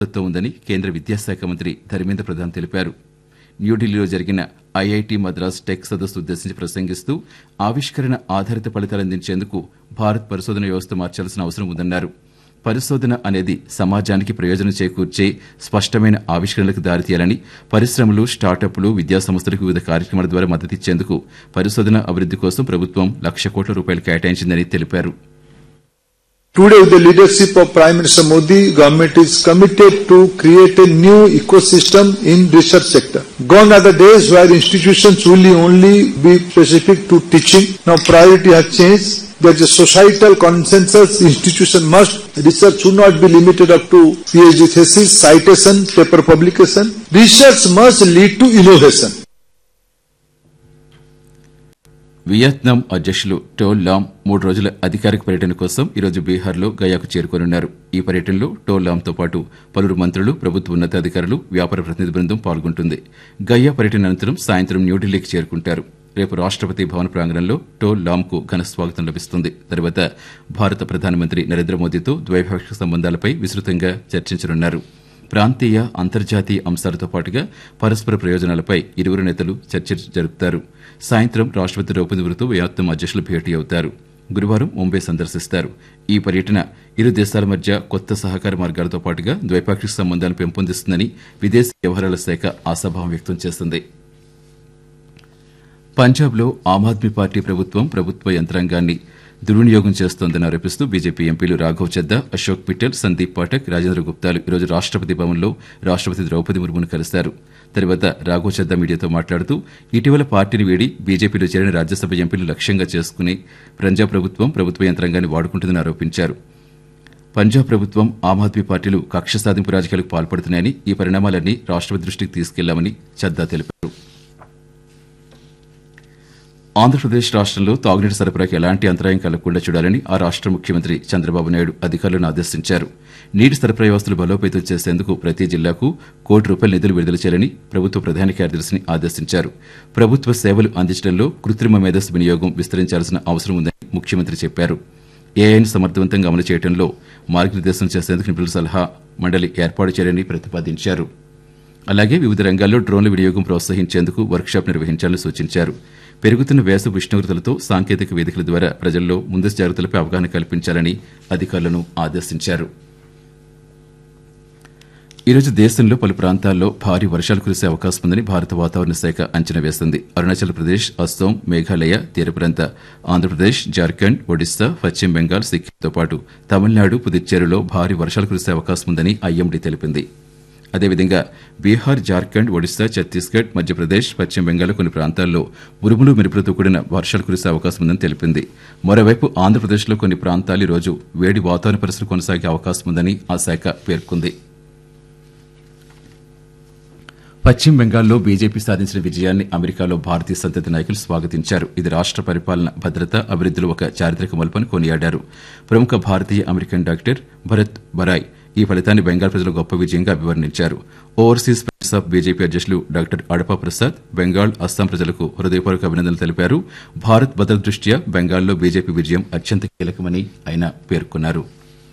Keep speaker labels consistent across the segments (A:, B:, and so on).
A: తో ఉందని కేంద్ర విద్యాశాఖ మంత్రి ధర్మేంద్ర ప్రధాన్ తెలిపారు న్యూఢిల్లీలో జరిగిన ఐఐటి మద్రాస్ టెక్ సదస్సు ఉద్దేశించి ప్రసంగిస్తూ ఆవిష్కరణ ఆధారిత ఫలితాలు అందించేందుకు భారత్ పరిశోధన వ్యవస్థ మార్చాల్సిన అవసరం ఉందన్నారు పరిశోధన అనేది సమాజానికి ప్రయోజనం చేకూర్చే స్పష్టమైన ఆవిష్కరణలకు దారితీయాలని పరిశ్రమలు స్టార్టప్లు విద్యా సంస్థలకు వివిధ కార్యక్రమాల ద్వారా మద్దతిచ్చేందుకు పరిశోధన అభివృద్ది కోసం ప్రభుత్వం లక్ష కోట్ల రూపాయలు కేటాయించిందని తెలిపారు
B: Today, with the leadership of Prime Minister Modi, government is committed to create a new ecosystem in research sector. Gone are the days where institutions will only be specific to teaching. Now priority has changed. There's a societal consensus. Institution must, research should not be limited up to PhD thesis, citation, paper publication. Research must lead to innovation.
A: Vietnam అధ్యక్షులు To Lam మూడు రోజుల అధికారిక పర్యటన కోసం ఈరోజు బీహార్లో గయాకు చేరుకోనున్నారు ఈ పర్యటనలో టోల్ లామ్తో పాటు పలువురు మంత్రులు ప్రభుత్వ ఉన్నతాధికారులు వ్యాపార ప్రతినిధి బృందం పాల్గొంటుంది గయా పర్యటన అనంతరం సాయంత్రం న్యూఢిల్లీకి చేరుకుంటారు రేపు రాష్టపతి భవన్ ప్రాంగణంలో టోల్ లామ్కు ఘన స్వాగతం లభిస్తుంది తర్వాత భారత ప్రధానమంత్రి నరేంద్ర మోదీతో ద్వైపాక్షిక సంబంధాలపై విస్తృతంగా చర్చించనున్నారు ప్రాంతీయ అంతర్జాతీయ అంశాలతో పాటుగా పరస్పర ప్రయోజనాలపై ఇరువురు నేతలు చర్చలు జరుపుతారు సాయంత్రం రాష్టపతి ద్రౌపది ముర్ముతో వియత్నాం అధ్యక్షులు భేటీ అవుతారు గురువారం ముంబై సందర్శిస్తారు ఈ పర్యటన ఇరు దేశాల మధ్య కొత్త సహకార మార్గాలతో పాటుగా ద్వైపాక్షిక సంబంధాలను పెంపొందిస్తుందని విదేశీ వ్యవహారాల శాఖ ఆశాభావం వ్యక్తం చేసింది పంజాబ్లో ఆమ్ ఆద్మీ పార్టీ ప్రభుత్వం ప్రభుత్వ యంత్రాంగాన్ని దుర్వినియోగం చేస్తోందని ఆరోపిస్తూ బీజేపీ ఎంపీలు రాఘవ్ చద్దా అశోక్ పిట్టల్ సందీప్ పాఠక్ రాజేంద్ర గుప్తాలు ఈరోజు రాష్టపతి భవన్లో రాష్టపతి ద్రౌపది ముర్మును కలిశారు తర్వాత రాఘవ్ చద్దా మీడియాతో మాట్లాడుతూ ఇటీవల పార్టీని వీడి బీజేపీలో చేరిన రాజ్యసభ ఎంపీలు లక్ష్యంగా చేసుకుని పంజాబ్ ప్రభుత్వం ప్రభుత్వ యంత్రాంగాన్ని వాడుకుంటుందని ఆరోపించారు పంజాబ్ ప్రభుత్వం ఆమ్ ఆద్మీ పార్టీలు కక్ష సాధింపు రాజకీయాలకు పాల్పడుతున్నాయని ఈ పరిణామాలన్నీ రాష్టపతి దృష్టికి తీసుకెళ్లామని చద్దా తెలిపారు ఆంధ్రప్రదేశ్ రాష్ట్రంలో తాగునీటి సరఫరాకి ఎలాంటి అంతరాయం కలగకుండా చూడాలని ఆ రాష్ట ముఖ్యమంత్రి చంద్రబాబు నాయుడు అధికారులను ఆదేశించారు నీటి సరఫరా వ్యవస్థలు బలోపేతం చేసేందుకు ప్రతి జిల్లాకు కోటి రూపాయల నిధులు విడుదల చేయాలని ప్రభుత్వ ప్రధాన కార్యదర్శిని ఆదేశించారు ప్రభుత్వ సేవలు అందించడంలో కృత్రిమ మేధస్సు వినియోగం విస్తరించాల్సిన అవసరం ఉందని ముఖ్యమంత్రి చెప్పారు ఏఐని సమర్థవంతంగా అమలు చేయడంలో మార్గనిర్దేశం చేసేందుకు నిపుణుల సలహా మండలి ఏర్పాటు చేయాలని ప్రతిపాదించారు అలాగే వివిధ రంగాల్లో డ్రోన్ల వినియోగం ప్రోత్సహించేందుకు వర్క్షాప్ నిర్వహించాలని సూచించారు పెరుగుతున్న వేసవి ఉష్ణోగ్రతలతో సాంకేతిక వేదికల ద్వారా ప్రజల్లో ముందస్తు జాగ్రత్తలపై అవగాహన కల్పించాలని అధికారులను ఆదేశించారు ఈరోజు దేశంలో పలు ప్రాంతాల్లో భారీ వర్షాలు కురిసే అవకాశం ఉందని భారత వాతావరణ శాఖ అంచనా వేసింది అరుణాచల్ ప్రదేశ్ అస్సోం మేఘాలయ తీర ప్రాంత ఆంధ్రప్రదేశ్ జార్ఖండ్ ఒడిశా పశ్చిమ బెంగాల్ సిక్కింతో పాటు తమిళనాడు పుదుచ్చేరిలో భారీ వర్షాలు కురిసే అవకాశం ఉందని ఐఎండీ తెలిపింది అదేవిధంగా బీహార్ జార్ఖండ్ ఒడిశా ఛత్తీస్గఢ్ మధ్యప్రదేశ్ పశ్చిమ బెంగాల్ కొన్ని ప్రాంతాల్లో ఉరుములు మెరుపులతో కూడిన వర్షాలు కురిసే అవకాశం ఉందని తెలిపింది మరోవైపు ఆంధ్రప్రదేశ్లో కొన్ని ప్రాంతాలు ఈ రోజు వేడి వాతావరణ పరిస్థితులు కొనసాగే అవకాశం ఉందని ఆ శాఖ పేర్కొంది పశ్చిమ బెంగాల్లో బీజేపీ సాధించిన విజయాన్ని అమెరికాలో భారతీయ సంతతి నాయకులు స్వాగతించారు ఇది రాష్ట పరిపాలన భద్రత అభివృద్దిలో ఒక చారిత్రక మలుపని కొనియాడారు ప్రముఖ భారతీయ అమెరికన్ డాక్టర్ భరత్ బరాయ్ ఈ ఫలితాన్ని బెంగాల్ ప్రజల గొప్ప విజయంగా అభివర్ణించారు ఓవర్సీస్ ఫ్రెండ్స్ ఆఫ్ బీజేపీ అధ్యక్షులు డాక్టర్ అడపా ప్రసాద్ బెంగాల్ అస్సాం ప్రజలకు హృదయపూర్వక అభినందనలు తెలిపారు భారత్ భద్రత దృష్ట్యా బెంగాల్లో బీజేపీ విజయం అత్యంత కీలకమని ఆయన పేర్కొన్నారు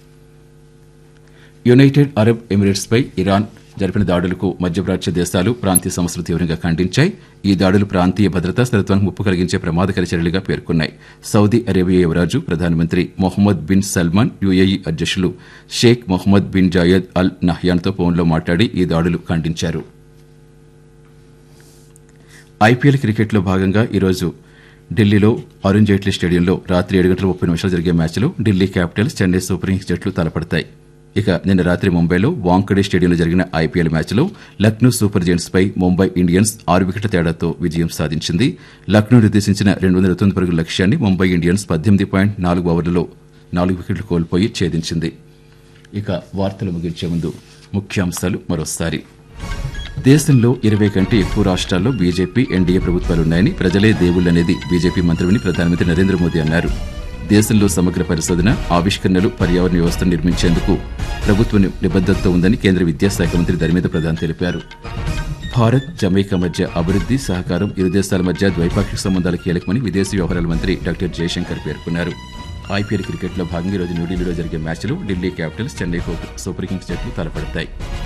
A: యునైటెడ్ అరబ్ ఎమిరేట్స్ పై ఇరాన్ జరిపిన దాడులకు మధ్యప్రాచ్య దేశాలు ప్రాంతీయ సంస్థలు తీవ్రంగా ఖండించాయి ఈ దాడులు ప్రాంతీయ భద్రతా స్థిరత్వానికి ముప్పు కలిగించే ప్రమాదకర చర్యలుగా పేర్కొన్నాయి సౌదీ అరేబియా యువరాజు ప్రధానమంత్రి మొహమ్మద్ బిన్ సల్మాన్ యుఏఈ అధ్యక్షులు Sheikh Mohammed bin Zayed Al నహ్యాన్తో ఫోన్లో మాట్లాడి ఈ దాడులు ఖండించారు ఐపీఎల్ క్రికెట్లో భాగంగా ఈరోజు ఢిల్లీలో అరుణ్ జైట్లీ స్టేడియంలో రాత్రి ఏడు గంటల ముప్పై నిమిషాలు జరిగే మ్యాచ్లో Delhi Capitals Chennai super kings జట్లు తలపడతాయి ఇక నిన్న రాత్రి ముంబైలో వాంకడే స్టేడియంలో జరిగిన ఐపీఎల్ మ్యాచ్లో లక్నో సూపర్ జెయింట్స్ పై ముంబై ఇండియన్స్ ఆరు వికెట్ల తేడాతో విజయం సాధించింది లక్నో నిర్దేశించిన రెండు వందల తొమ్మిది పరుగుల లక్ష్యాన్ని ముంబై ఇండియన్స్ పద్దెనిమిది పాయింట్ నాలుగు ఓవర్లలో నాలుగు వికెట్లు కోల్పోయి ఛేదించింది ఇక వార్తలు ముగించే ముందు ముఖ్యాంశాలు మరోసారి దేశంలో ఇరవై కంటే ఎక్కువ రాష్ట్రాల్లో బీజేపీ ఎన్డీఏ ప్రభుత్వాలున్నాయని ప్రజలే దేవుళ్లనేది బీజేపీ మంత్రిని ప్రధానమంత్రి నరేంద్ర మోదీ అన్నారు దేశంలో సమగ్ర పరిశోధన ఆవిష్కరణలు పర్యావరణ వ్యవస్థను నిర్మించేందుకు ప్రభుత్వం నిబద్దతతో ఉందని కేంద్ర విద్యాశాఖ మంత్రి ధర్మేంద్ర ప్రధాన్ తెలిపారు భారత్ జమైకా మధ్య అభివృద్ది సహకారం ఇరు దేశాల మధ్య ద్వైపాక్షిక సంబంధాలు కీలకమని విదేశీ వ్యవహారాల మంత్రి డాక్టర్ జయశంకర్ పేర్కొన్నారు ఐపీఎల్ క్రికెట్లో భాగంగా ఈరోజు న్యూఢిల్లీలో జరిగే మ్యాచ్లో Delhi Capitals Chennai super kings జట్లు తలపడతాయి